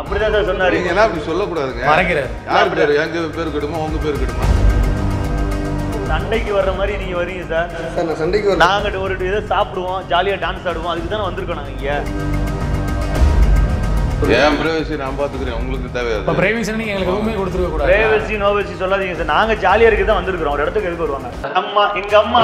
அப்படிதான் சார் சொன்னாரு நீங்க எல்லாம் அப்படி சொல்லக்கூடாதுங்க மறைக்கிறார் யார் பேர் எங்க பேர் கெடுமா உங்க பேர் கெடுமா சண்டைக்கு வர்ற மாதிரி நீங்க வரீங்க சார் சார் நான் சண்டைக்கு வரல நாங்க ஒரு இதை சாப்பிடுவோம் ஜாலியா டான்ஸ் ஆடுவோம் அதுக்கு தானே வந்திருக்கோம் நாங்க இங்க என் பிரைவசி நான் பாத்துக்கிறேன் உங்களுக்கு இப்போ தேவையாது பிரைவேசி நீங்க எங்களுக்கு ரூமே கொடுத்துருக்க கூடாது பிரேவசி நோவசி சொல்லாதீங்க சார் நாங்க ஜாலியா இருக்க தான் வந்திருக்கிறோம் ஒரு இடத்துக்கு எதுக்கு வருவாங்க அம்மா எங்க அம்மா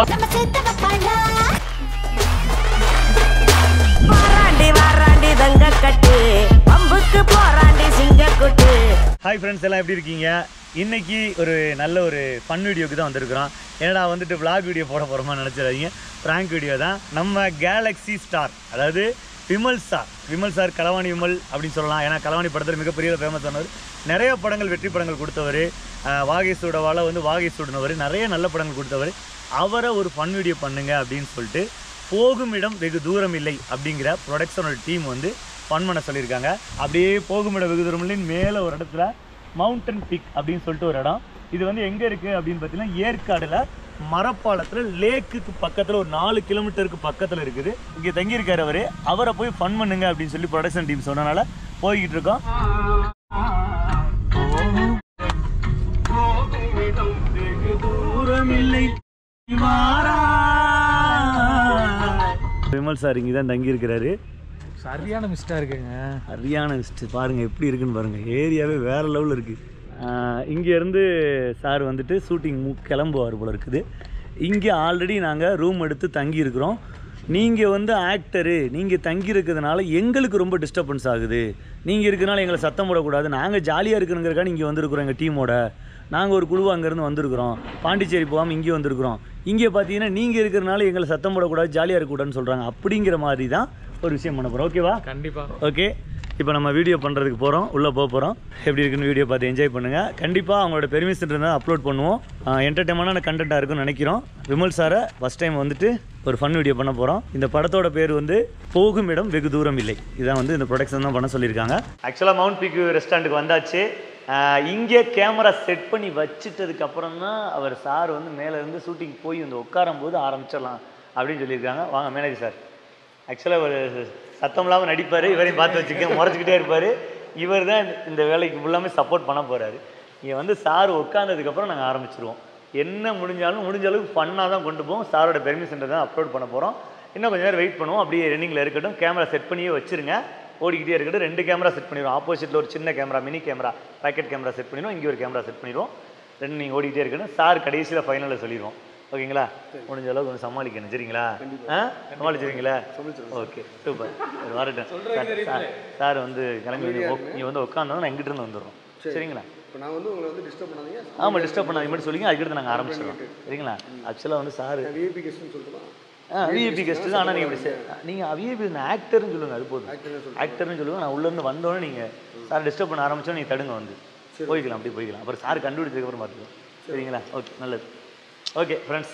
வாராண்டி வாராண்டி தங்க கட்டு பம்புக்கு போராண்டி சிங்கக்குட்டு ஹாய் ஃப்ரெண்ட்ஸ் எல்லாம் எப்படி இருக்கீங்க இன்னைக்கு ஒரு நல்ல ஒரு ஃபன் வீடியோக்கு தான் வந்திருக்கிறோம் ஏன்னா வந்துட்டு vlog வீடியோ போட போகிறோமா நினச்சிடாதீங்க ப்ராங்க் வீடியோ தான் நம்ம கேலக்ஸி ஸ்டார் அதாவது விமல் சார் விமல் சார் களவாணி விமல் அப்படின்னு சொல்லலாம் ஏன்னா களவாணி படத்தில் மிகப்பெரிய ஃபேமஸ் ஆனவர் நிறைய படங்கள் வெற்றி படங்கள் கொடுத்தவர் வாகேஷோட வாழ வந்து வாகேஷ் சுடினவர் நிறைய நல்ல படங்கள் கொடுத்தவர் அவரை ஒரு ஃபன் வீடியோ பண்ணுங்க அப்படின்னு சொல்லிட்டு போகும் இடம் வெகு தூரம் இல்லை அப்படிங்கிற ப்ரொடக்ஷனோட டீம் வந்து ஃபன் பண்ண சொல்லியிருக்காங்க அப்படியே போகும் இடம் வெகு தூரம் இல்லைன்னு மேலே ஒரு இடத்துல மவுண்டன் பிக் அப்படின்னு சொல்லிட்டு ஒரு இடம் இது வந்து எங்கே இருக்குது அப்படின்னு பார்த்தீங்கன்னா ஏற்காடில் மரப்பாலத்தில் லேக்குக்கு பக்கத்தில் ஒரு நாலு கிலோமீட்டருக்கு பக்கத்தில் இருக்குது இங்கே தங்கியிருக்காரு அவர் அவரை போய் ஃபன் பண்ணுங்க அப்படின்னு சொல்லி ப்ரொடக்ஷன் டீம் சொன்னனால போய்கிட்டு இருக்கோம் விமல் சார் இங்கே தான் தங்கியிருக்கிறாரு சரியான மிஸ்டா இருக்குங்க சரியான லிஸ்ட்டு பாருங்கள் எப்படி இருக்குன்னு பாருங்கள் ஏரியாவே வேறு லெவலில் இருக்குது இங்கேருந்து சார் வந்துட்டு ஷூட்டிங் மு கிளம்புவார் போல இருக்குது இங்கே ஆல்ரெடி நாங்கள் ரூம் எடுத்து தங்கியிருக்கிறோம் நீங்கள் வந்து ஆக்டரு நீங்கள் தங்கி இருக்கிறதுனால எங்களுக்கு ரொம்ப டிஸ்டர்பன்ஸ் ஆகுது நீங்கள் இருக்கிறனால எங்களை சத்தம் போடக்கூடாது நாங்கள் ஜாலியாக இருக்கணுங்கிறக்காக இங்கே வந்திருக்கிறோம் எங்கள் டீமோட நாங்கள் ஒரு குழுவாக அங்கேருந்து வந்திருக்கிறோம் பாண்டிச்சேரி போகாமல் இங்கே வந்திருக்கிறோம் இங்கே பார்த்தீங்கன்னா நீங்கள் இருக்கிறனால எங்களை சத்தம் போடக்கூடாது ஜாலியாக இருக்கக்கூடாதுன்னு சொல்கிறாங்க அப்படிங்கிற மாதிரி தான் ஒரு விஷயம் பண்ண போகிறோம் ஓகேவா கண்டிப்பா ஓகே இப்போ நம்ம வீடியோ பண்ணுறதுக்கு போகிறோம் உள்ளே போக போகிறோம் எப்படி இருக்குன்னு வீடியோ பார்த்து என்ஜாய் பண்ணுங்கள் கண்டிப்பாக அவங்களோட பெர்மிஷன் இருந்தால் அப்லோட் பண்ணுவோம் என்டர்டைன்மெண்டான கண்டென்ட்டாக இருக்கும்னு நினைக்கிறோம் விமல் சாரை ஃபஸ்ட் டைம் வந்துட்டு ஒரு ஃபன் வீடியோ பண்ண போகிறோம் இந்த படத்தோட பேர் வந்து போகும் இடம் வெகு தூரம் இல்லை இதான் வந்து இந்த ப்ரொடக்ஷன் தான் பண்ண சொல்லியிருக்காங்க ஆக்சுவலாக மவுண்ட் பீக் ரெஸ்டாரண்ட்டுக்கு வந்தாச்சு இங்கே கேமரா செட் பண்ணி வச்சுட்டதுக்கு அப்புறம் தான் அவர் சார் வந்து மேலே இருந்து ஷூட்டிங் போய் வந்து உட்காரும் போது ஆரம்பிச்சிடலாம் அப்படின்னு சொல்லியிருக்காங்க வாங்க மேனேஜர் சார் ஆக்சுவலாக ஒரு சத்தம் இல்லாமல் நடிப்பார் இவரையும் பார்த்து வச்சுக்க முறைச்சிக்கிட்டே இருப்பார் இவர் தான் இந்த வேலைக்கு ஃபுல்லாமே சப்போர்ட் பண்ண போகிறாரு இங்கே வந்து சார் உட்காந்ததுக்கப்புறம் நாங்கள் ஆரம்பிச்சிருவோம் என்ன முடிஞ்சாலும் முடிஞ்ச அளவுக்கு ஃபன்னாக தான் கொண்டு போவோம் சாரோட பெர்மிஷன் தான் அப்லோட் பண்ண போகிறோம் இன்னும் கொஞ்சம் நேரம் வெயிட் பண்ணுவோம் அப்படியே ரன்னிங்கில் இருக்கட்டும் கேமரா செட் பண்ணியே வச்சுருங்க ஓடிக்கிட்டே இருக்கட்டும் ரெண்டு கேமரா செட் பண்ணிடுவோம் ஆப்போசிட்டில் ஒரு சின்ன camera mini camera packet camera set பண்ணிடுவோம் இங்கே ஒரு கேமரா செட் பண்ணிடுவோம் ரெண்டு நீங்கள் ஓடிக்கிட்டே இருக்கட்டும் சார் கடைசியில் ஃபைனலில் சொல்லிடுவோம் ஓகேங்களா முடிஞ்ச அளவுக்கு கொஞ்சம் சமாளிக்கணும் சரிங்களா ஆ சமாளிச்சிருவீங்களா ஓகே சூப்பர் ஒரு வரட்டும் சார், சார் சார் வந்து கிளம்பி நீ வந்து உட்காந்தோம் நான் எங்கிட்ட இருந்து வந்துடுறோம் சரிங்களா இப்போ நான் வந்து உங்களை வந்து டிஸ்டர்ப் பண்ணாதீங்க ஆமாம் டிஸ்டர்ப் பண்ணாதீங்க மட்டும் சொல்லிங்க அதுக்கடுத்து நாங்கள் ஆரம்பிச்சிடுறோம் சரிங்களா ஆக்சுவலாக வந்து சார் விஐபி கெஸ்ட்னு சொல்லிட்டுமா ஆ விஐபி கெஸ்ட் தான் ஆனால் நீங்கள் இப்படி சே- நீங்கள் விஐபி ஆக்டர்னு சொல்லுங்கள் அது போதும் ஆக்டர்னு சொல்லுங்கள் நான் உள்ளேருந்து வந்தோடனே நீங்கள் சார் டிஸ்டர்ப் பண்ண ஆரம்பிச்சோம் நீங்கள் தடுங்க வந்து போய்க்கலாம் அப்படி போய்க்கலாம் அப்புறம் சார் கண்டுபிடிச்சதுக்கப்புறம் பார்த்துக்கலாம் சரிங்களா ஓகே நல்லது okay friends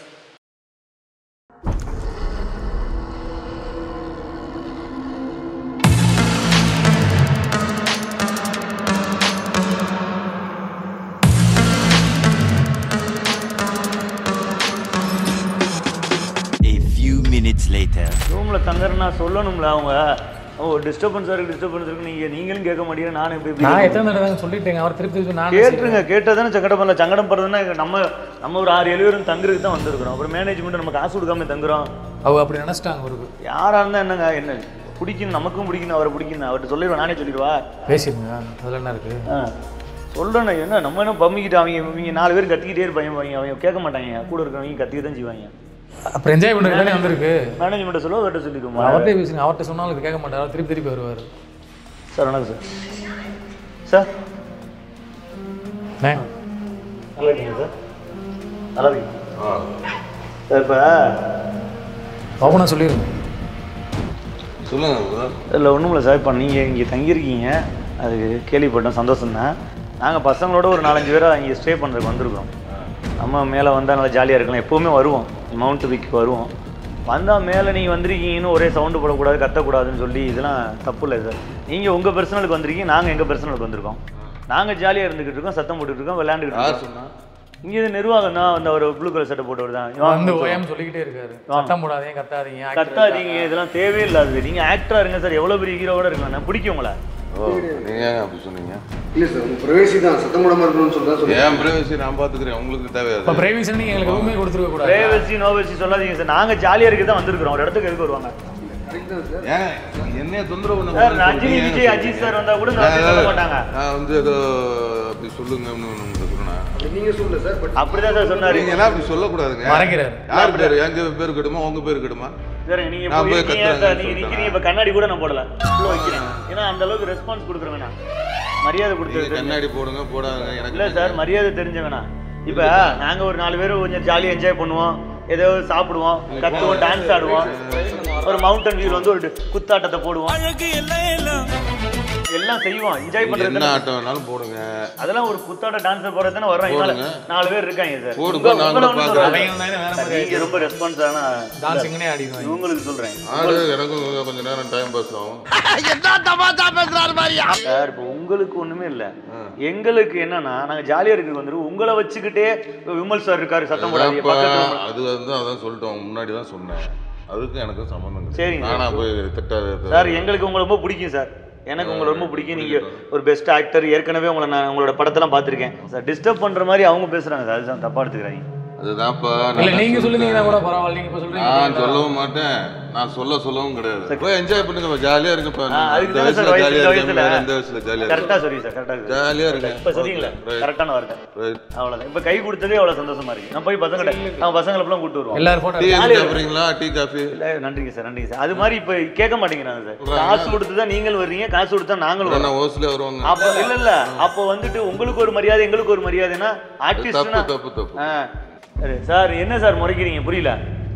A few minutes later. ரூமில் தங்குறேன்னா சொல்லணும்ல அவங்க ஓ டிஸ்டர்பன்ஸ் இருக்கு டிஸ்டர்பன்ஸ் இருக்கு நீங்கள் நீங்களும் கேட்க மாட்டீங்க நானும் எப்படி எப்படி நான் எத்தனை தடவை சொல்லிட்டேங்க அவர் திருப்பி திருப்பி நான் கேட்டுருங்க கேட்டால் தானே சங்கடம் பண்ணல சங்கடம் படுறதுன்னா நம்ம நம்ம ஒரு ஆறு ஏழு பேரும் தங்குறதுக்கு தான் வந்திருக்கிறோம் அப்புறம் மேனேஜ்மெண்ட் நம்ம காசு கொடுக்காம தங்குறோம் அவ அப்படி நினைச்சிட்டாங்க ஒரு யாராக இருந்தால் என்னங்க என்ன பிடிக்கணும் நமக்கும் பிடிக்கணும் அவரை பிடிக்கணும் அவர்கிட்ட சொல்லிடுவேன் நானே சொல்லிடுவா பேசிடுங்க அதில் என்ன இருக்கு ஆ சொல்கிறேன் என்ன நம்ம என்ன பம்மிக்கிட்டு அவங்க இவங்க நாலு பேர் கத்திக்கிட்டே இருப்பாங்க அவங்க அவங்க கேட்க மாட்டாங்க கூட இருக்கிறவங்க கத்திக்க தான் செய்வாங்க அப்புறம் என்ஜாய் பண்ணுறது தானே வந்திருக்கு மேனேஜ்மெண்ட்டை சொல்லுவோம் அவர்கிட்ட சொல்லிடுவோம் அவர்கிட்ட பேசுங்க அவர்கிட்ட சொன்னாலும் இது கேட்க மாட்டார் அவர் திருப்பி திருப்பி வருவார் சார் வணக்கம் சார் சார் அண்ணே நல்லா இருக்கீங்க சார் நல்லா இருக்கீங்க சார் இப்போ ஓப்பனாக சொல்லிடுங்க சொல்லுங்க brother. இல்லை ஒன்றும் இல்லை சார் இப்போ நீங்கள் இங்கே தங்கியிருக்கீங்க அது கேள்விப்பட்டோம் சந்தோஷம் தான் நாங்கள் பசங்களோட ஒரு நாலஞ்சு பேரை இங்கே ஸ்டே பண்ணுறதுக்கு வந்திருக்கிறோம் நம்ம மேலே வந்தால் நல்லா ஜாலியாக இருக்கலாம் எப்போவுமே வருவோம் மவுண்ட் பிக்கு வருவோம் வந்தால் மேலே நீங்கள் வந்திருக்கீங்கன்னு ஒரே சவுண்டு போடக்கூடாது கத்தக்கூடாதுன்னு சொல்லி இதெல்லாம் தப்பு இல்லை சார் நீங்கள் உங்கள் பர்சனலுக்கு வந்திருக்கீங்க நாங்கள் எங்கள் பர்சனலுக்கு வந்திருக்கோம் நாங்கள் ஜாலியாக இருந்துக்கிட்டு இருக்கோம் சத்தம் போட்டுட்டு இருக்கோம் விளையாண்டுக்கிட்டு யார் இருக்கோம் சொன்னா இங்கே இது நிர்வாகம் தான் வந்து அவர் ப்ளூ கலர் சட்டை போட்டவர் தான் வந்து ஓயாம சொல்லிக்கிட்டே இருக்காரு சத்தம் போடாதீங்க கத்தாதீங்க actor கத்தாதீங்க இதெல்லாம் தேவையே இல்லாதது நீங்கள் ஆக்டராக இருங்க சார் எவ்வளோ பெரிய ஹீரோவோட இருக்கலாம் நான் பிடிக்கும் உங்களை ஓ நீங்க ஏங்க அப்படி சொன்னீங்க இல்லை சார் உங்கள் ப்ரைவேசி தான் சத்தம் போடாமல் இருக்கணும்னு சொல்லி தான் சொல்லுங்கள் ஏன் பிரைவசி நான் பாத்துக்கிறேன் உங்களுக்கு இப்போ தேவையாது பிரைவேசி நீங்கள் எங்களுக்கு ரூமே கொடுத்துருக்க கூடாது பிரைவசி நோவசி சொல்லாதீங்க சார் நாங்க ஜாலியா இருக்க தான் வந்திருக்கிறோம் ஒரு இடத்துக்கு எதுக்கு வருவாங்க கரெக்ட் தான் சார் ஏன் என்னைய தொந்தரவு பண்ண சார் கூடாதுன்னு ரஜினி சொல்றீங்க. விஜய் அஜித் சார் வந்தா கூட இந்த வார்த்தையை சொல்ல மாட்டாங்க நான் வந்து ஏதோ அப்படி சொல்லுங்கன்னு உங்களுக்கு சொன்னேன் அப்படி நீங்கள் சொல்லல சார் பட் அப்படிதான் சார் சொன்னாரு நீங்க எல்லாம் அப்படி சொல்லக்கூடாதுங்க மறைக்கிறாரு. யார் பேரு எங்க பேர் கெடுமா உங்க பேர் கெடுமா சார் நீங்க நான் போய் போய் இருக்கீங்க கத்துறேன் சார் நீங்க சொல்லிட்டேன். நிக்கிறீங்க இப்ப கண்ணாடி கூட நான் போடல உள்ள வைக்கிறேன் ஏன்னா அந்த அளவுக்கு ரெஸ்பான்ஸ் கொடுக்குறேன் வேணாம் மரியாதை நீங்க கொடுத்துருக்கு கண்ணாடி போடுங்க போடாதுங்க எனக்கு இல்ல சார் மரியாதை தெரிஞ்சவனா இப்ப நாங்க ஒரு நாலு பேரும் கொஞ்சம் ஜாலியா என்ஜாய் பண்ணுவோம் ஏதோ சாப்பிடுவோம் கத்துவோம் டான்ஸ் ஆடுவோம் ஒரு மவுண்டன் வியூல வந்து ஒரு குத்தாட்டத்தை போடுவோம் எல்லாம் செய்வோம் என்ஜாய் நீங்க பண்றது என்ன தானே. ஆட்டம் வேணாலும் போடுங்க அதெல்லாம் ஒரு குத்தாட்ட டான்ஸ் போறது தானே வர்றோம் இதனால போடுங்க. நாலு பேர் இருக்காங்க சார் போடுங்க, உங்க- நாங்களும் உங்களை ஒண்ணும் பார்க்கறோம். சொல்லல. அவங்க தானே வேற மாதிரி நீங்க ரொம்ப ரெஸ்பான்ஸ் ஆனா டான்ஸிங்னே ஆடிடுவாங்க இவங்களுக்கு சொல்றேன் ஆடு எனக்கும் கொஞ்ச நேரம் டைம் பாஸ் ஆகும் சார் இப்போ உங்களுக்கு ஒண்ணுமே இல்ல எங்களுக்கு என்னன்னா நாங்க ஜாலியா இருக்கிறது வந்துரும் உங்களை வச்சுக்கிட்டே இப்ப விமல் சார் இருக்காரு சத்தம் போடாதீங்க அப்ப பக்கத்துல உங்க- அது வந்து அதான் சொல்லிட்டோம் முன்னாடி தான் சொன்னேன் அதுக்கும் எனக்கும் சம்மந்தம் கிடையாது. சரிங்க நானா போய் திட்டாத சார் எங்களுக்கு உங்களை ரொம்ப பிடிக்கும் சார் எனக்கு உங்களை ரொம்ப பிடிக்கும் நீங்க ஒரு பெஸ்ட் ஆக்டர் ஏற்கனவே உங்களை நான் உங்களோட படத்தெல்லாம் பார்த்திருக்கேன் சார் டிஸ்டர்ப் பண்ற மாதிரி அவங்க பேசுறாங்க சார் அதுதான் தப்பா எடுத்துக்கிறாங்க அதுதான்ப்பா இல்ல நான் நீங்க சொல்லிட்டேன். சொல்லுவீங்கன்னா கூட பரவாயில்ல நீங்க இப்ப சொல்றீங்க நான் சொல்லவும் மாட்டேன் நான் சொல்ல சொல்லவும் கிடையாது போய் என்ஜாய் பண்ணுங்க ஜாலியா இருங்கப்பா ஆ, அதுக்கு இந்த தானே வயசுல சார் வயசு ஜாலியா இந்த இருக்க வயசுல இந்த வயசுல ஜாலியா கரெக்டா இருக்க சொல்லி சார் கரெக்டா ஜாலியா இருங்க இப்ப சொன்னீங்களே Right. கரெக்டான வார்த்தை Right. அவ்வளவுதான் இப்ப கை கொடுத்ததே அவ்வளவு சந்தோஷமா இருக்கு நான் போய் பசங்க நான் பசங்களை எல்லாம் கூட்டு வருவோம் எல்லாரும் போட்டோ டீ ஜாலியா சாப்பிடுறீங்களா டீ காஃபி இல்ல, நன்றிங்க சார் நன்றிங்க சார் அது மாதிரி இப்ப கேட்க மாட்டேங்கிறாங்க சார் காசு கொடுத்து தான் நீங்கள் வர்றீங்க காசு கொடுத்தா நாங்களும் வரோம் நான் ஓசில வருவாங்க அப்ப இல்ல இல்ல அப்போ வந்துட்டு உங்களுக்கு ஒரு மரியாதை எங்களுக்கு ஒரு மரியாதைன்னா தப்பு ஆர்டிஸ்ட்னா தப்பு தப்பு ஆ சரி சார் என்ன சார் முறைக்கிறீங்க புரியல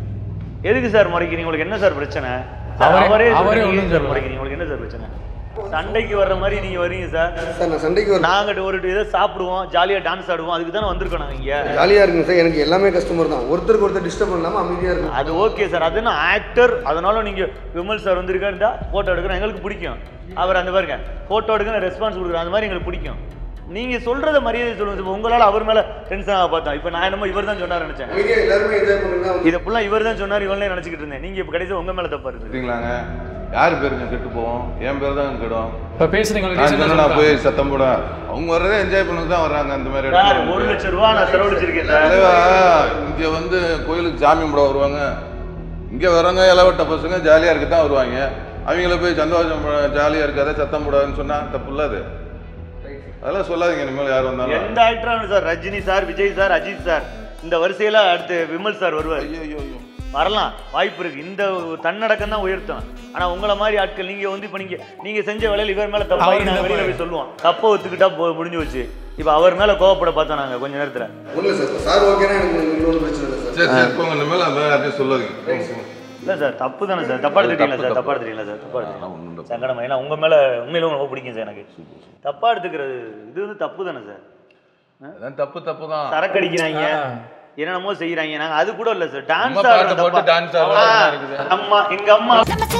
எதுக்கு சார் முறைக்கிறீங்க உங்களுக்கு என்ன சார் பிரச்சனை சார், அவரே- அவரே அவரே சொல்றீங்க, ஒண்ணும் ஏன் சார் சொல்லல. முறைக்கிறீங்க உங்களுக்கு என்ன சார் பிரச்சனை சண்டைக்கு வர்ற மாதிரி நீங்க வரீங்க சார் சார் நான் சண்டைக்கு வர நாங்க ஒரு ஏதோ சாப்பிடுவோம் ஜாலியா டான்ஸ் ஆடுவோம் அதுக்கு தானே வந்திருக்கோம் நாங்க இங்க ஜாலியாக இருக்குங்க சார் எனக்கு எல்லாமே கஸ்டமர் தான் ஒருத்தருக்கு ஒருத்தர் டிஸ்டர்ப் பண்ணாமல் அமைதியாக இருக்கும் அது ஓகே சார் அது நான் ஆக்டர் அதனால நீங்க விமல் சார் வந்திருக்காருந்தா போட்டோ எடுக்கிறோம் எங்களுக்கு பிடிக்கும் அவர் அந்த பாருங்க போட்டோ எடுக்க ரெஸ்பான்ஸ் கொடுக்குறோம் அந்த மாதிரி எங்களுக்கு பிடிக்கும் நீங்க சொல்றத மரியாதை சொல்லுங்க இப்ப உங்களால அவர் மேல டென்ஷன் ஆக பார்த்தோம் இப்போ நான் என்னமோ இவர் தான் சொன்னார் நினைச்சேன் அமைதியாக எல்லாருமே என்ஜாய் பண்ணுங்க இதை ஃபுல்லா இவர் தான் சொன்னார் இவங்களே நினைச்சிட்டு இருந்தேன் நீங்க இப்ப கடைசியா உங்க மேல தப்பா இருக்கு சரிங்களாங்க யார் பேருங்க கெட்டு போவோம் என் பேர் தான் கெடும் இப்ப பேசுறீங்க நான் சொன்னா நான் போய் சத்தம் போட அவங்க வர்றதே என்ஜாய் பண்ணி தான் வர்றாங்க அந்த மாதிரி சார் இடத்துல ஒரு வந்து. லட்சம் ரூபா நான் செலவழிச்சிருக்கேன் சார் தலைவா இங்க வந்து கோயிலுக்கு சாமி கும்பிட வருவாங்க இங்க வரவங்க இளவட்ட பசங்க ஜாலியா இருக்க தான் வருவாங்க அவங்கள போய் சந்தோஷம் ப- ஜாலியா இருக்காத சத்தம் போடாதுன்னு சொன்னா தப்பு இல்ல அது அதெல்லாம் சொல்லாதீங்க இனிமேல் யார் வந்தாலும் எந்த ஆக்டரான sir Rajini sir Vijay sir Ajith sir இந்த வரிசையில அடுத்து விமல் சார் வருவார் ஐயோ ஐயோ ஐயோ வரலாம் வாய்ப்பு இருக்கு இந்த தன்னடக்கம் தான் உயர்த்தும் ஆனா உங்கள மாதிரி ஆட்கள் நீங்க வந்து இப்ப நீங்க நீங்க செஞ்ச வேலையில இவர் மேல தப்பாகி அவருக்கு நாங்க வெளியில போய் சொல்லுவோம் தப்ப ஒத்துக்கிட்டா போ- முடிஞ்சு வச்சு இப்ப அவர் மேல கோவப்பட பார்த்தோம் நாங்க கொஞ்ச நேரத்துல ஒன்றும் இல்லை சார் சார் ஓகேனா எனக்கு இன்னொன்று பிரச்சனை இல்லை சார் சரி சரி போங்க இனிமேல் அந்த யார்ட்டையும் சொல்லாதீங்க போங்க, போங்க. இல்ல சார் தப்பு தானே சார் தப்பா எடுத்துட்டீங்களா தப்பு, சார் தப்பு. தப்பா எடுத்துட்டீங்களா சார் தப்பா அதெல்லாம் ஒண்ணும் எடுத்துட்டீங்க தப்பு. சங்கடமா ஏன்னா உங்க மேல உண்மையில ரொம்ப பிடிக்கும் சார் எனக்கு தப்பா எடுத்துக்கிறது இது வந்து தப்பு தானே சார் அதான் தப்பு தப்பு தான் சரக்கு அடிக்கிறாங்க என்னென்னமோ செய்யறாங்க நாங்க அது கூட இல்ல சார் டான்ஸ் அம்மா பாட்டு ஆடுறோம் போட்டு தப்பா dance ஆடுறது ஆ, என்ன இருக்குது? அம்மா எங்க அம்மா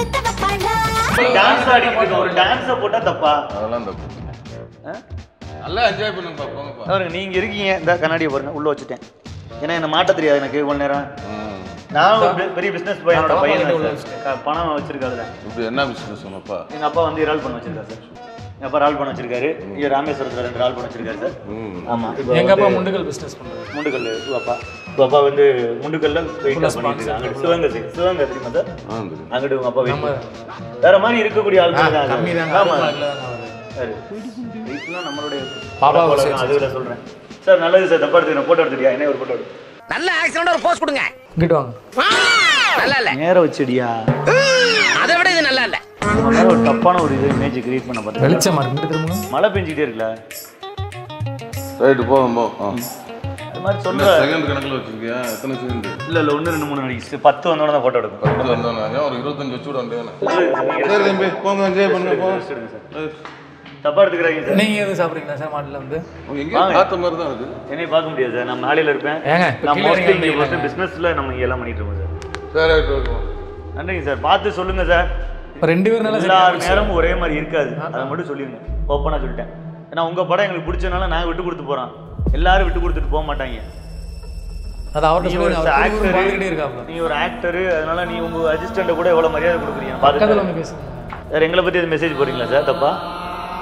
டான்ஸ் ஆடிட்டு இருக்கோம். ஒரு டான்ஸ போட்டா தப்பா அதெல்லாம் தப்பு ஆ? நல்லா என்ஜாய் பண்ணுங்கப்பா போங்கப்பா பாருங்க நீங்க இருக்கீங்க இந்த கண்ணாடியை பாருங்க உள்ள வச்சுட்டேன் ஏன்னா என்ன மாட்ட தெரியாது எனக்கு இவ்வளவு நேரம் ம். நான் ஒரு பெ- பெரிய பிசினஸ் பையனோட நான் பையன் உள்ள தான் சார். க- பணம் வச்சிருக்காதுல இப்படி என்ன பிசினஸ் சொன்னப்பா எங்க அப்பா வந்து இறால் பண்ண வச்சிருக்காரு சார் எங்க அப்பா இறால் பண்ண வச்சிருக்காரு இங்க ராமேஸ்வரத்துல ரெண்டு இறால் பண்ண வச்சிருக்காரு சார் ம் ஆமா இப்போ எங்க அப்பா வந்து முண்டுகள் பிசினஸ் பண்றாரு முண்டுக்கல் உங்க அப்பா உங்க அப்பா வந்து முண்டுக்கல்ல வெயிட் பண்ணிட்டு இருக்காங்க அங்கிட்டு சிவகங்கை side. சிவகங்கை தெரியுமா சார் ஆ தெரியும் அங்கிட்டு உங்க அப்பா வெயிட் வேற மாதிரி இருக்கக்கூடிய ஆட்கள் தான் கம்மி அது. தாங்க ஆமா அவரு. சரி வெயிட்லாம் நம்மளுடைய பாப்பா பழக்கம் வழக்கம், அதுல சொல்றேன் சார் நல்லது சார் தப்பா எடுத்துக்கிறேன் போட்டோ எடுத்துட்டியா என்ன ஒரு போட்டோ எடு நல்ல ஆக்சிடென்ட் ஒரு போஸ்ட் கொடுங்க இங்கிட்டு வாங்க நல்லா இல்ல நேரம் வச்சடியா அதை விட இது நல்லா இல்ல அதனால ஒரு தப்பான ஒரு இது இமேஜ் கிரியேட் பண்ண பார்த்தேன் வெளிச்சமா இருக்கு இங்கிட்டு திரும்ப மழை பெஞ்சிட்டே இருக்குல்ல ரைட்டு போவோம் போ ஆ. அது மாதிரி என்ன சொல்ற செகண்ட் கணக்குல வச்சிருக்கியா எத்தனை செகண்ட் இல்ல இல்ல ஒண்ணு ரெண்டு மூணு நாளைக்கு பத்து வந்தோட தான் போட்டோ எடுக்கும் பத்து வந்தோம் ஒரு இருபத்தஞ்சு வச்சு விட வேண்டியதானே சரி தம்பி போங்க என்ஜாய் பண்ணுங்க போங்க தப்பா எடுத்துக்கிறாங்க சார் நீங்க எதுவும் சாப்பிடுறீங்களா சார் மாட்டுல வந்து உங்க எங்கேயும் பார்த்த மாதிரி தான் இருக்கு என்னைய பார்க்க முடியாது சார் நான் நாளையில இருப்பேன் ஏங்க, இப்ப நான் கீழே மோஸ்ட்லி இறங்கி இங்கே வந்தீங்களா? பிசினஸ்ல நம்ம இங்க எல்லாம் பண்ணிட்டு இருக்கோம் சார் சரி ரைட் ஓகே நன்றிங்க சார் பார்த்து சொல்லுங்க சார் இப்ப ரெண்டு பேரும் நல்லா எல்லா சரியா நேரமும் ஒரே மாதிரி இருக்காது அதை மட்டும் சொல்லிருங்க ஓப்பனா சொல்லிட்டேன் ஏன்னா உங்க படம் எங்களுக்கு பிடிச்சனால நாங்க விட்டு கொடுத்து போறோம் எல்லாரும் விட்டு கொடுத்துட்டு போக மாட்டாங்க அது அவர்கிட்ட நீங்க ஒரு சொல்லுங்க அவர் ஆக்டர் பார்த்துக்கிட்டே இருக்காப்ல நீங்க ஒரு ஆக்டர் அதனால நீ உங்க அசிஸ்டன்ட் கூட எவ்வளவு மரியாதை கொடுக்குறீங்க பக்கத்துல பாத்துக்கல வந்து பேசுங்க சார் எங்களை பத்தி எதுவும் மெசேஜ் போறீங்களா சார் தப்பா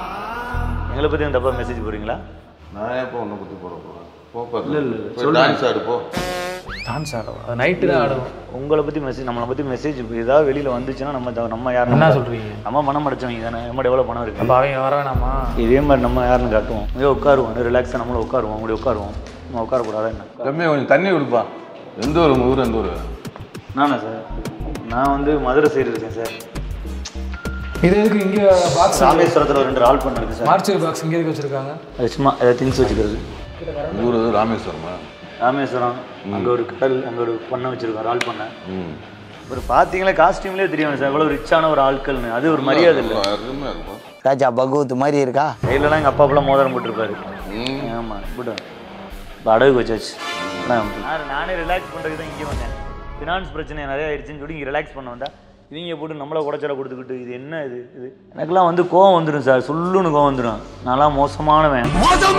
எங்களை பற்றி தப்பாக மெசேஜ் போடுறீங்களா நான் எப்போ உன்னை பற்றி போட போகிறேன் போ இல்ல, இல்ல, இல்ல. பாரு டான்ஸ் ஆடு போ டான்ஸ் ஆடும் அது நைட்டு தான் ஆடுவோம் உங்களை பற்றி மெசேஜ் நம்மளை பற்றி மெசேஜ் ஏதாவது வெளியில் வந்துச்சுன்னா நம்ம த- நம்ம யாருன்னு என்ன கா- சொல்றீங்க? நம்ம பணம் படைச்சவங்க தானே நம்மகிட்ட எவ்வளோ பணம் இருக்கு அப்போ அவங்க வர வேணாமா இதே மாதிரி நம்ம யாருன்னு காட்டுவோம் இதே உட்காருவோம் ரிலாக்ஸாக நம்மளும் உட்காருவோம் அப்படி உட்காருவோம் நம்ம உட்காரக்கூடாது என்ன தம்பி கொஞ்சம் தண்ணி கொடுப்பா எந்த ஒரு ஊர் எந்த ஊர் நானா சார் நான் வந்து மதுரை சைடு இருக்கேன் சார் இது எதுக்கு இங்கே பாக்ஸ் ராமேஸ்வரத்தில் ஒரு ரெண்டு ஆள் பண்ண இருக்கு சார் மார்ச்சரி பாக்ஸ் இங்கே எதுக்கு வச்சிருக்காங்க அது சும்மா ஏதாவது திங்ஸ் வச்சுக்கிறது ஊர் ராமேஸ்வரமா ராமேஸ்வரம் அங்கே ஒரு கடல் அங்கே ஒரு பண்ணை வச்சுருக்கோம் ஆள் பண்ணை ம் ஒரு பார்த்தீங்களா காஸ்டியூம்லேயே தெரியும் சார் எவ்வளோ ரிச்சான ஒரு ஆட்கள்னு அது ஒரு மரியாதை இல்லை அருமையாக இருக்கும் ராஜா பகவத் மாதிரி இருக்கா கையிலலாம் எங்கள் அப்பாப்பெல்லாம் மோதிரம் போட்டிருப்பாரு ம் ஆமாம் விட்டேன் இப்போ அடகு வச்சாச்சு நான் நானே ரிலாக்ஸ் பண்ணுறதுக்கு தான் இங்கே வந்தேன் ஃபினான்ஸ் பிரச்சனை நிறைய ஆயிடுச்சுன்னு சொல்லி இங்கே ரிலாக்ஸ் பண்ண வந்தா இவங்க போட்டு நம்மளை குடைச்சல கொடுத்துக்கிட்டு இது என்ன இது இது எனக்கெல்லாம் வந்து கோவம் வந்துடும் சார் சொல்லுன்னு கோவம் வந்துடும் நான்லாம் மோசமானவன்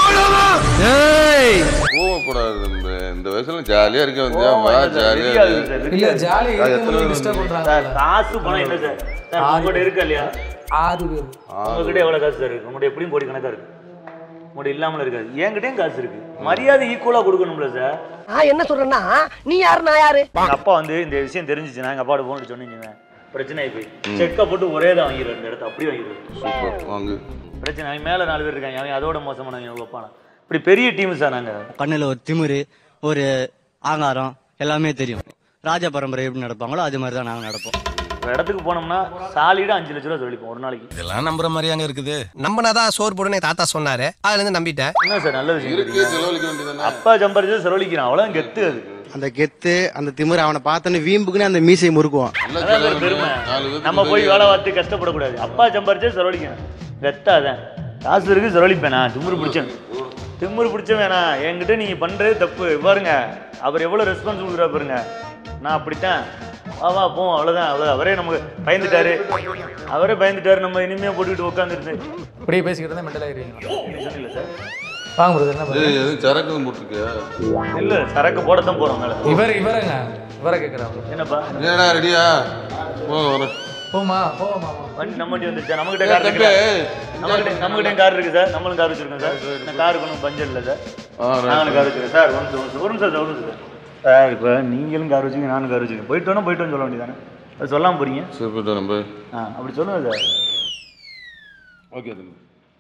கோவக்கூடாது இந்த இந்த வயசுல ஜாலியாக இருக்க வந்தியா வா ஜாலியாக தெரியாது இரு சார், இல்லை தெரியாது. ஜாலி எத்தனை பேர் டிஸ்டர்ப் சார் பண்ணுறாங்க காசு பணம் என்ன சார் சார் உங்கள்கிட்ட இருக்கா இல்லையா ஆறு பேர் உங்ககிட்ட எவ்வளோ காசு சார் இருக்கு உங்கள்கிட்ட எப்படியும் கோடி கணக்காக இருக்கு உங்கள்கிட்ட இல்லாமல் இருக்காது என்கிட்டயும் காசு இருக்கு மரியாதை ஈக்குவலாக கொடுக்கணும்ல சார் நான் என்ன சொல்றேன்னா நீ யாரு நான் யாரு எங்க அப்பா வந்து இந்த விஷயம் தெரிஞ்சிச்சுன்னா எங்க அப்பாவோட போன் சொன்னீங்க பிரச்சனை ஆகி போய் செக்கை போட்டு ஒரே தான் வாங்கிடுவேன் இந்த இடத்த அப்படியே வாங்கிடுவேன் சூப்பர் வாங்கு பிரச்சனை அவன் மேல நாலு பேர் இருக்காங்க அவன் அதோட மோசமானவங்க வைப்பானா இப்படி பெரிய டீம் சார் நாங்க கண்ணுல ஒரு திமிரு ஒரு ஆங்காரம் எல்லாமே தெரியும் ராஜ பரம்பரை எப்படி நடப்பாங்களோ அது மாதிரி தான் நாங்கள் நடப்போம் ஒரு இடத்துக்கு போனோம்னா சாலிடா அஞ்சு லட்ச ரூபா சொல்லிப்போம் ஒரு நாளைக்கு இதெல்லாம் நம்புற மாதிரியாங்க இருக்குது நம்பினாதான் சோறு போடுன்னு தாத்தா சொன்னாரு அதுல இருந்து நம்பிட்டேன் என்ன சார் நல்ல விஷயம் இருக்கு தெரியுமா? செலவழிக்க வேண்டியதானே அப்பா சம்பாரிச்சு செலவழிக்கிறான் அவ்வளவு கெத்து அது அந்த கெத்து அந்த திமிரு அவனை பார்த்தோன்னு வீம்புக்குன்னு அந்த மீசையை முறுக்குவான் நல்ல அதான் சார் செலவு பெருமை நாலு பேருக்கு நம்ம போய் உதவி. வேலை பார்த்து கஷ்டப்படக்கூடாது அப்பா சம்பாரிச்சே செலவழிக்கணும் கெத்தாதான் காசு இருக்கு செலவழிப்பேனா திமுரு பிடிச்சேன் திமுரு பிடிச்ச வேணாம் என்கிட்ட நீங்க பண்றது தப்பு பாருங்க அவர் எவ்வளவு ரெஸ்பான்ஸ் கொடுக்குறா பாருங்க நான் அப்படித்தான் வா வா போவோம் அவ்வளோதான் அவ்வளோ அவரே நமக்கு பயந்துட்டாரு அவரே பயந்துட்டாரு நம்ம இனிமையாக போட்டுக்கிட்டு உட்காந்துருந்து இப்படியே பேசிக்கிட்டு இருந்தால் மெண்டல் ஆகிடுவீங்க சொன்னீங்களா சார் வாங்க பிரதர் என்ன brother? ஏய், எதுவும் சரக்கு போட்டிருக்கியா இல்லை சரக்கு போடத்தான் போகிறோம் மேலே இவர் இவரங்க இவரை கேட்குறாங்க என்னப்பா ஏடா ரெடியா போ வரேன் போமா போமா வண்டி நம்ம வண்டி வந்துச்சா நம்மகிட்ட ஏய், கார் தம்பி, இருக்கு நம்மகிட்ட நம்மகிட்ட கார் இருக்கு சார் நம்மளும் கார் வச்சிருக்கோம் சார் இந்த காருக்கு ஒன்றும் பஞ்சம் இல்லை சார் ஆ, right. நாங்களும் கார் வச்சிருக்கோம் சார் ஒரு நிமிஷம், ஒரு நிமிஷம், ஒரு நிமிஷம் சார் ஒரு நிமிஷம் சார் சார் இப்போ நீங்களும் கார் வச்சுக்கோங்க நானும் கார் வச்சுக்கோங்க போயிட்டு வேணும் போயிட்டு சொல்ல வேண்டியதானே அது சொல்லாமல் போறீங்க சரி போயிட்டு வரேன் போய் ஆ அப்படி சொல்லுங்க சார் ஓகே தம்பி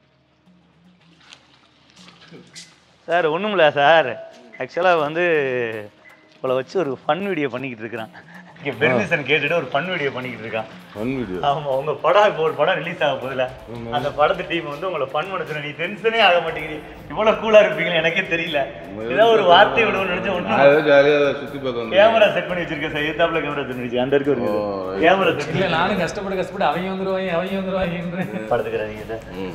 சார் ஒன்றுமில்ல சார் ஆக்சுவலாக வந்து உங்களை வச்சு ஒரு ஃபன் வீடியோ பண்ணிக்கிட்டு இருக்கிறான் இங்கே பெர்மிஷன் கேட்டுட்டு ஒரு ஃபன் வீடியோ பண்ணிக்கிட்டு இருக்கான் ஃபன் வீடியோ ஆமா உங்க படம் இப்போ ஒரு படம் ரிலீஸ் ஆக போகுதுல அந்த படத்து டீம் வந்து உங்களை ஃபன் பண்ண சொன்ன நீ டென்ஷனே ஆக மாட்டேங்கிறீ இவ்வளவு கூலா இருப்பீங்கன்னு எனக்கே தெரியல ஏதாவது ஒரு வார்த்தை விடுவோம்னு நினைச்சு நான் ஒன்றும் ஏதோ ஜாலியாக சுற்றி பார்க்க வந்தேன் கேமரா செட் பண்ணி வச்சிருக்கேன் சார் எத்தாப்புல கேமரா செட் பண்ணி அந்த இருக்கு ஒரு கேமரா செட் இல்லை நானும் கஷ்டப்பட்டு கஷ்டப்பட்டு அவங்க வந்துருவாங்க அவங்க வந்துருவாங்க படத்துக்கிறாதீங்க சார் ம்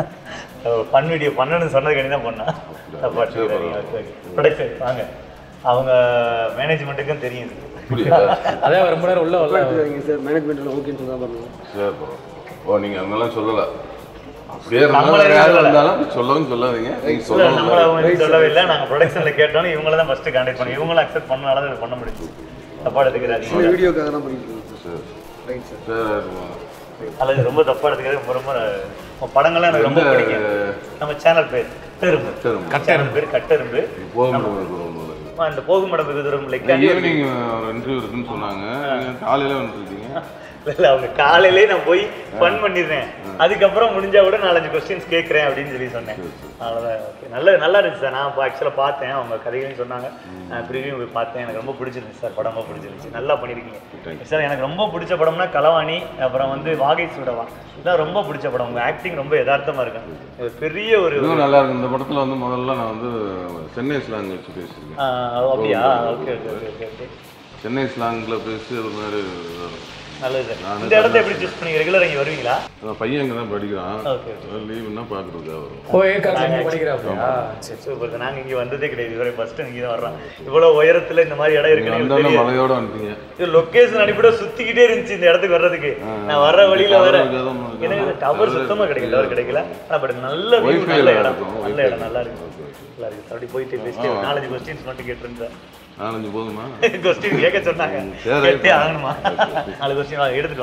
ஃபன் வீடியோ பண்ணணும்னு சொன்னதுக்காண்டி தான் பண்ணேன் தப்பா ப்ரொடக்ஷன் வாங்க அவங்க மேனேஜ்மெண்ட்டுக்கும் தெரியும் இது. புரியுதா அதே ரொம்ப நேரம் உள்ள வரல சார் மேனேஜ்மெண்ட்டில் ஓகேன்னு சொன்னா பாருங்க சரி bro. ஓ நீங்கள் அதெல்லாம் சொல்லலை அப்படியே நம்மள நம்மள யார் சொல்லல. இருந்தாலும் சொல்லவும் சொல்லாதீங்க நீங்கள் இல்ல, சொல்லணும் நம்மள அவங்க சொல்லவே இல்லை நாங்க ப்ரொடக்ஷன்ல கேட்டோம் இவங்கள தான் ஃபர்ஸ்ட் கான்டாக்ட் பண்ணி இவங்களும் அக்செப்ட் பண்ணனால தான் இது பண்ண முடியும் தப்பா எடுத்துக்கிறாதீங்க வீடியோக்காக தான் பண்ணிட்டு இருக்கோம் சரி ரைட் சார் சரி இருக்குமா. அல்லது ரொம்ப தப்பா எடுத்துக்கிறது ரொம்ப ரொம்ப உங்க படங்கள்லாம் எனக்கு ரொம்ப எந்த, பிடிக்கும் நம்ம சேனல் பேர் கட்டெரும்பு கட்டெரும்பு. சேனல் பேர் கட்டெரும்பு போக முடியும் ஆமா, அந்த போகும் மடம் வெகு தூரம் லைக் ஈவினிங் ஒரு இன்டர்வியூ இருக்குன்னு சொன்னாங்க நீங்கள் காலையில் வந்துருக்கீங்க இல்ல அவங்க காலையிலே நான் போய் ஃபன் பண்ணிடுறேன் அதுக்கப்புறம் முடிஞ்சா கூட நாலஞ்சு கொஸ்டின்ஸ் கேட்குறேன் அப்படின்னு சொல்லி சொன்னேன் அவ்வளோதான் ஓகே நல்ல நல்லா இருந்துச்சு சார் நான் இப்போ ஆக்சுவலாக பார்த்தேன் அவங்க கதைகளையும் சொன்னாங்க நான் ப்ரிவியூ போய் பார்த்தேன் எனக்கு ரொம்ப பிடிச்சிருந்துச்சு சார் படம் ரொம்ப பிடிச்சிருந்துச்சு நல்லா பண்ணியிருக்கீங்க சார் எனக்கு ரொம்ப பிடிச்ச படம்னா களவாணி அப்புறம் வந்து வாகை சுடவா இதான் ரொம்ப பிடிச்ச படம் உங்கள் ஆக்டிங் ரொம்ப யதார்த்தமாக இருக்கும் இது பெரிய ஒரு இதுவும் நல்லா இருக்கு இந்த படத்தில் வந்து முதல்ல நான் வந்து சென்னை ஸ்லாங் வச்சு பேசியிருக்கேன் ஆ, அப்படியா okay okay okay okay okay Chennai ஸ்லாங்கில் பேசி அது மாதிரி நல்லது சார் இந்த இடத்த எப்படி சூஸ் பண்ணி ரெகுலர் இங்கே வருவீங்களா அதான் பையன் இங்கே தான் படிக்கிறான் ஓகே ஓகே லீவுன்னா பார்க்குறதுக்காக வரும் ஓ ஏற்காட்டில் நீங்கள் படிக்கிறாப்பியா சரி சூப்பர் சார் நாங்கள் இங்கே வந்ததே கிடையாது இதுவரை ஃபஸ்ட்டு இங்கே தான் வர்றோம் இவ்வளோ உயரத்தில் இந்த மாதிரி இடம் நீங்கள் இருக்குன்னு எனக்கு வந்தோடனே தெரியாது. மலையோட வந்துட்டீங்க இது லொக்கேஷன் அனுப்பிட சுத்திக்கிட்டே இருந்துச்சு இந்த இடத்துக்கு வர்றதுக்கு நான் வர்ற வழியில வர tower இருக்காது, ஒண்ணும் இருக்காது. எனக்கு டவர் சுத்தமா கிடைக்கல டவர் கிடைக்கல ஆனா பட் நல்ல வியூ Wi-Fi நல்ல ல இடம் இருக்கும், நல்ல Wi-Fi. இடம் நல்லா இருக்கு நல்லா இருக்கு அப்படி போயிட்டு பேசிட்டு ஒரு நாலஞ்சு கொஸ்டின்ஸ் மட்டும் கேட்டிருந்தேன் நாலஞ்சு போதுமா கொஸ்டின் கேட்க சொன்னாங்க சரி. கேட்டே ஆகணுமா நாலு கொஸ்டின் எடுத்துட்டு வாங்க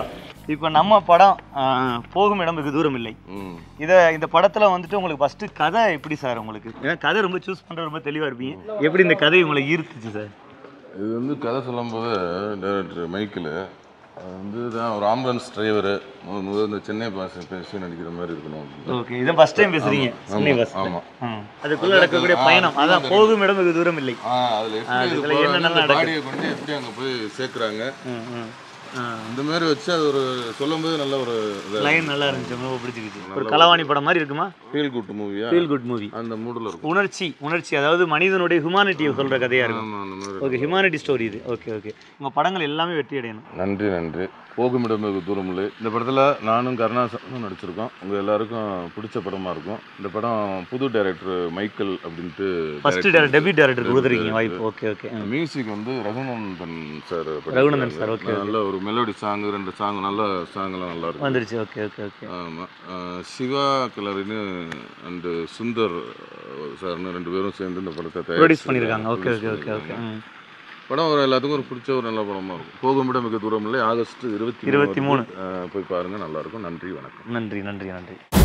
இப்போ நம்ம படம் ஆ, போகும் இடம் வெகு தூரம் இல்லை ம் இதை இந்த படத்தில் வந்துட்டு உங்களுக்கு ஃபஸ்ட்டு கதை எப்படி சார் உங்களுக்கு ஏன்னா கதை ரொம்ப சூஸ் பண்ணுற ரொம்ப தெளிவாக இருப்பீங்க எப்படி இந்த கதை உங்களை ஈர்த்துச்சு சார் இது வந்து கதை சொல்லும்போது டைரக்டர் மைக்கிள் அது வந்து தான் ஒரு ஆம்புலன்ஸ் டிரைவரு முதல் இந்த சென்னை பாச பேசி நடிக்கிற மாதிரி இருக்கணும் அப்படின்னு. ஓகே இதை ஃபஸ்ட் டைம் பேசுறீங்க ஆமா, சென்னை ஆமா, பஸ் ஆமா. அதுக்குள்ள நடக்கக்கூடிய பயணம் அதான் போகும் இடம் வெகு தூரம் இல்லை ஆ அதில் எப்படி இது அதுல போறாங்க, என்னென்ன இந்த நடக்குது? பாடியை கொண்டு எப்படி அங்கே போய் சேர்க்குறாங்க ம், ம். ஆ. இந்த மாதிரி வச்சு அது ஒரு சொல்லும்போது நல்ல ஒரு லைன் நல்லா இருந்துச்சு ரொம்ப பிடிச்சிக்கிச்சு ஒரு கலவாணி படம் மாதிரி இருக்குமா ஃபீல் குட் மூவியா ஃபீல் குட் மூவி அந்த மூடில் இருக்கும் உணர்ச்சி உணர்ச்சி அதாவது மனிதனுடைய ஹியூமானிட்டியை சொல்ற கதையா இருக்கும் ஆமா, அந்த மாதிரி ஓகே ஹியூமானிட்டி ஸ்டோரி இது ஓகே ஓகே உங்க படங்கள் எல்லாமே வெற்றி அடையணும் நன்றி நன்றி போகுமிடம் வெகு தூரம் இல்லை இந்த படத்தில் நானும் கருணாசனும் நடிச்சிருக்கோம் உங்கள் எல்லாருக்கும் பிடிச்ச படமாக இருக்கும் இந்த படம் புது டைரக்டர் மைக்கேல் அப்படின்ட்டு ஃபர்ஸ்ட் director. டெபியூ டேரக்டர் கொடுத்துருக்கீங்க Debut வாய்ப்பு ஓகே ஓகே மியூசிக் வந்து Raghunandan sir Raghunandan sir, okay, நல்ல ஒரு மெலோடி சாங் ரெண்டு சாங் நல்ல சாங்லாம் நல்லா இருக்கும் வந்துருச்சு ஓகே ஓகே ஓகே ஆமாம் சிவா கிளரின்னு அண்டு சுந்தர் சார்னு ரெண்டு பேரும் சேர்ந்து இந்த படத்தை ப்ரொடியூஸ் தயாரிச்சு பண்ணியிருக்காங்க okay produce okay okay okay பண்ணியிருக்காங்க. படம் ஒரு எல்லாத்துக்கும் ஒரு பிடிச்ச ஒரு நல்ல படமா இருக்கும் போகுமிடம் மிக தூரம் இல்லை ஆகஸ்ட் இருபத்தி இருபத்தி மூணு. அஹ், போய் பாருங்க நல்லா இருக்கும் நன்றி வணக்கம் நன்றி நன்றி நன்றி